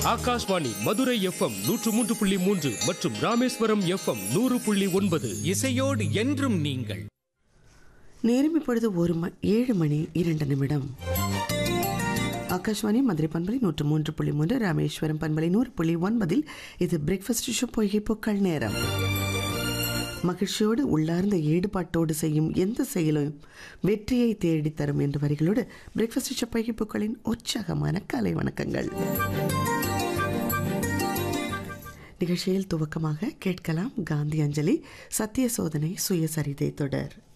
Akashvani Madurai FM நூற்று மூன்று புள்ளி மூன்று மற்றும் ராமேஸ்வரம் எஃப்எம் நூறு புள்ளி ஒன்பது இசையோடு என்றும் நீங்கள் நேரம் இப்பொழுது ஒரு ம ஏழு மணி இரண்டு நிமிடம் ஆகாஷ்வாணி மதுரை பண்பலை நூற்று மூன்று புள்ளி மூன்று ராமேஸ்வரம் பண்பலை நூறு புள்ளி ஒன்பதில் இது பிரேக்ஃபாஸ்ட் ஷோ பொய்கை பூக்கள் நேரம் மகிழ்ச்சியோடு உள்ளார்ந்த ஈடுபாட்டோடு செய்யும் எந்த செயலும் வெற்றியை தேடித் தரும் என்ற வரிகளோடு பிரேக்ஃபாஸ்ட் ஷோ பொய்கை பூக்களின் உற்சாகமான காலை வணக்கங்கள் நிகழ்ச்சியில் துவக்கமாக கேட்கலாம் காந்தி அஞ்சலி சத்திய சோதனை சுயசரிதை தொடர்